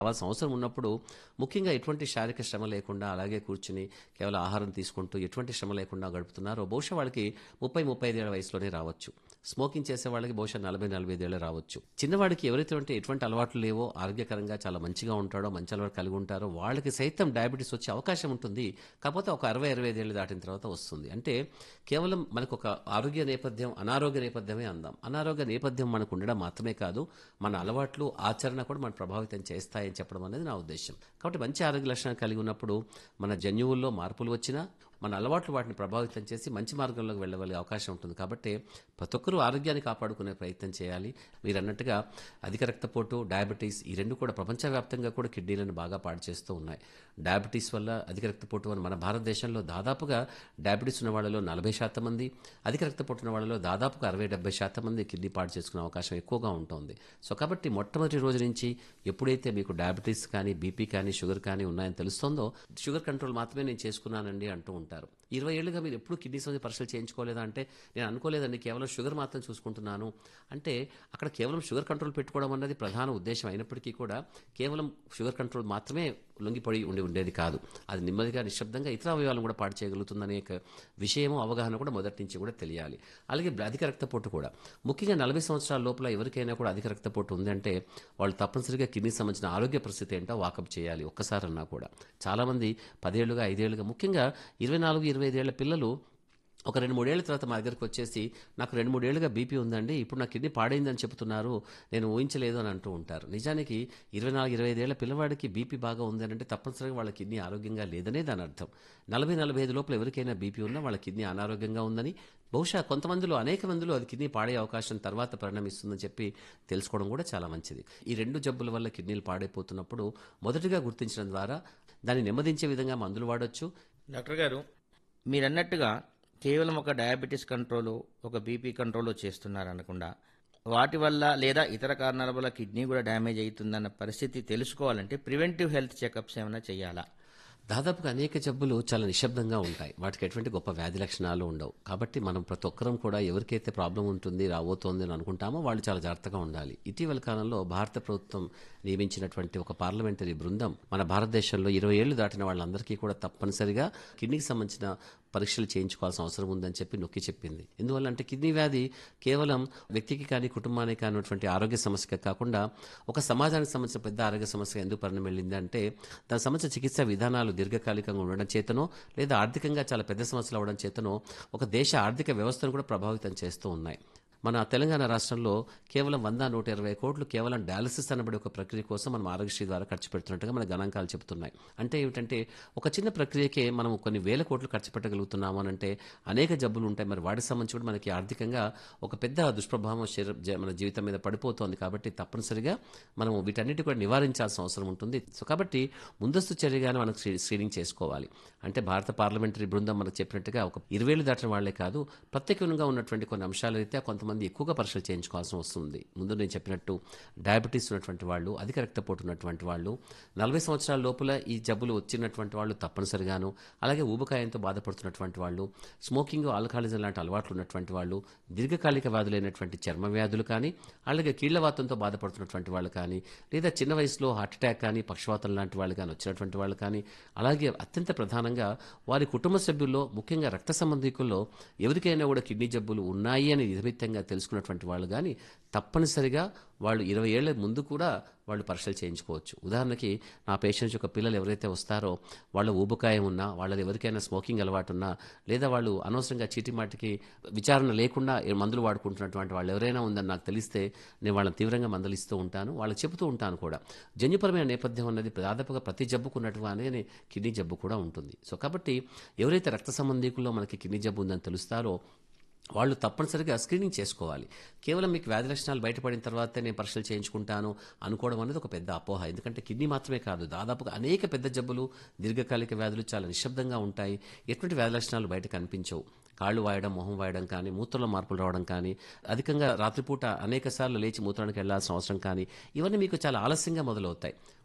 కావాల్సిన అవసరం ఉన్నప్పుడు ముఖ్యంగా ఎటువంటి శారీరక శ్రమ లేకుండా అలాగే కూర్చుని కేవలం ఆహారం తీసుకుంటూ ఎటువంటి శ్రమ లేకుండా గడుపుతున్నారో బహుశా వాళ్ళకి ముప్పై ముప్పై ఐదేళ్ల వయసులోనే రావచ్చు స్మోకింగ్ చేసే వాళ్ళకి బహుశా నలభై నలభై ఐదేళ్ళు రావచ్చు చిన్నవాడికి ఎవరైతే ఉంటే ఎటువంటి అలవాట్లు లేవో ఆరోగ్యకరంగా చాలా మంచిగా ఉంటాడో మంచి అలవాటు కలిగి ఉంటారో వాళ్ళకి సైతం డయాబెటీస్ వచ్చే అవకాశం ఉంటుంది కాకపోతే ఒక అరవై అరవై ఐదేళ్ళు దాటిన తర్వాత వస్తుంది అంటే కేవలం మనకు ఒక ఆరోగ్య నేపథ్యం అనారోగ్య నేపథ్యమే అందాం అనారోగ్య నేపథ్యం మనకు ఉండడం మాత్రమే కాదు మన అలవాట్లు ఆచరణ కూడా మనం ప్రభావితం చేస్తాయని చెప్పడం అనేది నా ఉద్దేశం కాబట్టి మంచి ఆరోగ్య లక్షణాలు కలిగి ఉన్నప్పుడు మన జన్యువుల్లో మార్పులు వచ్చినా మన అలవాట్లు వాటిని ప్రభావితం చేసి మంచి మార్గంలోకి వెళ్ళగలిగే అవకాశం ఉంటుంది కాబట్టి ప్రతి ఒక్కరూ ఆరోగ్యాన్ని కాపాడుకునే ప్రయత్నం చేయాలి మీరు అన్నట్టుగా అధిక రక్తపోటు డయాబెటీస్ ఈ రెండు కూడా ప్రపంచవ్యాప్తంగా కూడా కిడ్నీలను బాగా పాడు చేస్తూ ఉన్నాయి డయాబెటీస్ వల్ల అధిక రక్తపోటు వల్ల మన భారతదేశంలో దాదాపుగా డయాబెటీస్ ఉన్న వాళ్ళలో నలభై శాతం మంది అధిక రక్తపోటు ఉన్న వాళ్ళలో దాదాపుగా అరవై డెబ్బై శాతం మంది కిడ్నీ పాడు చేసుకునే అవకాశం ఎక్కువగా ఉంటుంది సో కాబట్టి మొట్టమొదటి రోజు నుంచి ఎప్పుడైతే మీకు డయాబెటీస్ కానీ బీపీ కానీ షుగర్ కానీ ఉన్నాయని తెలుస్తుందో షుగర్ కంట్రోల్ మాత్రమే నేను చేసుకున్నానండి అంటూ ఉంటారు ఇరవై ఏళ్ళుగా మీరు ఎప్పుడు కిడ్నీ సంబంధించి పరీక్షలు చేయించుకోలేదా అంటే నేను అనుకోలేదండి కేవలం షుగర్ మాత్రం చూసుకుంటున్నాను అంటే అక్కడ కేవలం షుగర్ కంట్రోల్ పెట్టుకోవడం అన్నది ప్రధాన ఉద్దేశం అయినప్పటికీ కూడా కేవలం షుగర్ కంట్రోల్ మాత్రమే లొంగిపడి ఉండి ఉండేది కాదు అది నెమ్మదిగా నిశ్శబ్దంగా ఇతర అవయవాలను కూడా పాడు చేయగలుగుతుందనే ఒక విషయము అవగాహన కూడా మొదటి నుంచి కూడా తెలియాలి అలాగే అధిక రక్తపోటు కూడా ముఖ్యంగా నలభై సంవత్సరాల లోపల ఎవరికైనా కూడా అధిక రక్తపోటు ఉందంటే వాళ్ళు తప్పనిసరిగా కిడ్నీ సంబంధించిన ఆరోగ్య పరిస్థితి ఏంటో వాకప్ చేయాలి ఒక్కసారన్నా కూడా చాలామంది పదేళ్లుగా ఐదేళ్లుగా ముఖ్యంగా ఇరవై నాలుగు ఇరవై ఐదేళ్ల పిల్లలు ఒక రెండు మూడేళ్ల తర్వాత మా దగ్గరికి వచ్చేసి నాకు రెండు మూడేళ్లుగా బీపీ ఉందండి ఇప్పుడు నా కిడ్నీ పాడైందని చెప్తున్నారు నేను ఊహించలేదు అని అంటూ ఉంటారు నిజానికి ఇరవై నాలుగు ఇరవై ఐదేళ్ల పిల్లవాడికి బీపీ బాగా ఉంది అని అంటే తప్పనిసరిగా వాళ్ళ కిడ్నీ ఆరోగ్యంగా లేదనే దాని అర్థం నలభై నలభై ఐదు లోపల ఎవరికైనా బీపీ ఉన్నా వాళ్ళ కిడ్నీ అనారోగ్యంగా ఉందని బహుశా కొంతమందిలో అనేక మందిలో అది కిడ్నీ పాడే అవకాశం తర్వాత పరిణమిస్తుందని చెప్పి తెలుసుకోవడం కూడా చాలా మంచిది ఈ రెండు జబ్బుల వల్ల కిడ్నీలు పాడైపోతున్నప్పుడు మొదటిగా గుర్తించడం ద్వారా దాన్ని నెమ్మదించే విధంగా మందులు వాడొచ్చు డాక్టర్ గారు మీరు అన్నట్టుగా కేవలం ఒక డయాబెటీస్ కంట్రోల్ ఒక బీపీ కంట్రోల్ చేస్తున్నారు అనకుండా వాటి వల్ల లేదా ఇతర కారణాల వల్ల కిడ్నీ కూడా డ్యామేజ్ అవుతుందన్న పరిస్థితి తెలుసుకోవాలంటే ప్రివెంటివ్ హెల్త్ చెకప్స్ ఏమైనా చేయాలా దాదాపుగా అనేక జబ్బులు చాలా నిశ్శబ్దంగా ఉంటాయి వాటికి ఎటువంటి గొప్ప వ్యాధి లక్షణాలు ఉండవు కాబట్టి మనం ప్రతి ఒక్కరం కూడా ఎవరికైతే ప్రాబ్లం ఉంటుంది రాబోతోంది అని అనుకుంటామో వాళ్ళు చాలా జాగ్రత్తగా ఉండాలి ఇటీవల కాలంలో భారత ప్రభుత్వం నియమించినటువంటి ఒక పార్లమెంటరీ బృందం మన భారతదేశంలో ఇరవై ఏళ్లు దాటిన వాళ్ళందరికీ కూడా తప్పనిసరిగా కిడ్నీకి సంబంధించిన పరీక్షలు చేయించుకోవాల్సిన అవసరం ఉందని చెప్పి నొక్కి చెప్పింది ఎందువల్ల అంటే కిడ్నీ వ్యాధి కేవలం వ్యక్తికి కానీ కుటుంబానికి కానిటువంటి ఆరోగ్య సమస్య కాకుండా ఒక సమాజానికి సంబంధించిన పెద్ద ఆరోగ్య సమస్య ఎందుకు పరిణామం వెళ్ళింది అంటే దానికి సంబంధించిన చికిత్సా విధానాలు దీర్ఘకాలికంగా ఉండడం చేతనో లేదా ఆర్థికంగా చాలా పెద్ద సమస్యలు అవడం చేతనో ఒక దేశ ఆర్థిక వ్యవస్థను కూడా ప్రభావితం చేస్తూ ఉన్నాయి మన తెలంగాణ రాష్ట్రంలో కేవలం వంద నూట ఇరవై కోట్లు కేవలం డయాలసిస్ అనబడే ఒక ప్రక్రియ కోసం మనం ఆరోగ్యశ్రీ ద్వారా ఖర్చు పెడుతున్నట్టుగా మన గణాంకాలు చెబుతున్నాయి అంటే ఏమిటంటే ఒక చిన్న ప్రక్రియకే మనం కొన్ని వేల కోట్లు ఖర్చు పెట్టగలుగుతున్నాము అని అంటే అనేక జబ్బులు ఉంటాయి మరి వాటికి సంబంధించి కూడా మనకి ఆర్థికంగా ఒక పెద్ద దుష్ప్రభావం శరీర జ- మన జీవితం మీద పడిపోతోంది కాబట్టి తప్పనిసరిగా మనం వీటన్నిటి కూడా నివారించాల్సిన అవసరం ఉంటుంది సో కాబట్టి ముందస్తు చర్యగానే మనం స్క్రీ- స్క్రీనింగ్ చేసుకోవాలి అంటే భారత పార్లమెంటరీ బృందం మనకు చెప్పినట్టుగా ఒక ఇరవేళ్ళు దాటిన వాళ్లే కాదు ప్రత్యేకంగా ఉన్నటువంటి కొన్ని అంశాల రీత్యా కొంతమంది ఎక్కువగా పరీక్షలు చేయించుకోవాల్సి వస్తుంది ముందు నేను చెప్పినట్టు డయాబెటీస్ ఉన్నటువంటి వాళ్ళు అధిక రక్తపోటు ఉన్నటువంటి వాళ్ళు నలభై సంవత్సరాల లోపల ఈ జబ్బులు వచ్చినటువంటి వాళ్ళు తప్పనిసరిగాను అలాగే ఊబకాయంతో బాధపడుతున్నటువంటి వాళ్ళు స్మోకింగ్ ఆల్కహాలిజం లాంటి అలవాట్లు ఉన్నటువంటి వాళ్ళు దీర్ఘకాలిక వ్యాధులైనటువంటి చర్మ వ్యాధులు కానీ అలాగే కీళ్లవాతంతో బాధపడుతున్నటువంటి వాళ్ళు కానీ లేదా చిన్న వయసులో హార్ట్ అటాక్ కానీ పక్షవాతం లాంటి వాళ్ళు కానీ వచ్చినటువంటి వాళ్ళు కానీ అలాగే అత్యంత ప్రధానంగా వారి కుటుంబ సభ్యుల్లో ముఖ్యంగా రక్త సంబంధికుల్లో ఎవరికైనా కూడా కిడ్నీ జబ్బులు ఉన్నాయి అని నిజమిత్తంగా తెలుసుకున్నటువంటి వాళ్ళు కానీ తప్పనిసరిగా వాళ్ళు ఇరవై ఏళ్ల ముందు కూడా వాళ్ళు పరీక్షలు చేయించుకోవచ్చు ఉదాహరణకి నా పేషెంట్స్ యొక్క పిల్లలు ఎవరైతే వస్తారో వాళ్ళ ఊబకాయం ఉన్నా వాళ్ళ ఎవరికైనా స్మోకింగ్ అలవాటు ఉన్నా లేదా వాళ్ళు అనవసరంగా చీటిమాటికి విచారణ లేకుండా ఏ మందులు వాడుకుంటున్నటువంటి వాళ్ళు ఎవరైనా ఉందని నాకు తెలిస్తే నేను వాళ్ళని తీవ్రంగా మందలిస్తూ ఉంటాను వాళ్ళకి చెబుతూ ఉంటాను కూడా జన్యుపరమైన నేపథ్యం అన్నది దాదాపుగా ప్రతి జబ్బుకు ఉన్నట్టుగానే కిడ్నీ జబ్బు కూడా ఉంటుంది సో కాబట్టి ఎవరైతే రక్త సంబంధికుల్లో మనకి కిడ్నీ జబ్బు ఉందని తెలుస్తారో వాళ్ళు తప్పనిసరిగా స్క్రీనింగ్ చేసుకోవాలి కేవలం మీకు వ్యాధి లక్షణాలు బయటపడిన తర్వాతే నేను పరీక్షలు చేయించుకుంటాను అనుకోవడం అనేది ఒక పెద్ద అపోహ ఎందుకంటే కిడ్నీ మాత్రమే కాదు దాదాపుగా అనేక పెద్ద జబ్బులు దీర్ఘకాలిక వ్యాధులు చాలా నిశ్శబ్దంగా ఉంటాయి ఎటువంటి వ్యాధి లక్షణాలు బయట కనిపించవు కాళ్ళు వాయడం మొహం వాయడం కానీ మూత్రంలో మార్పులు రావడం కానీ అధికంగా రాత్రిపూట అనేక సార్లు లేచి మూత్రానికి వెళ్లాల్సిన అవసరం కానీ ఇవన్నీ మీకు చాలా ఆలస్యంగా మొదలవుతాయి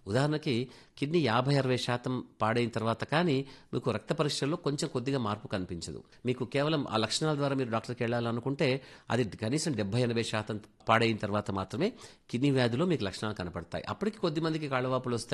ఉదాహరణకి కిడ్నీ యాభై అరవై శాతం పాడైన తర్వాత కానీ మీకు రక్త పరీక్షల్లో కొంచెం కొద్దిగా మార్పు కనిపించదు మీకు కేవలం ఆ లక్షణాల ద్వారా మీరు డాక్టర్కి వెళ్ళాలనుకుంటే అది కనీసం డెబ్బై ఎనభై శాతం పాడైన తర్వాత మాత్రమే కిడ్నీ వ్యాధిలో మీకు లక్షణాలు కనపడతాయి అప్పటికి కొద్ది మందికి కాళ్ళవాపులు వస్తాయి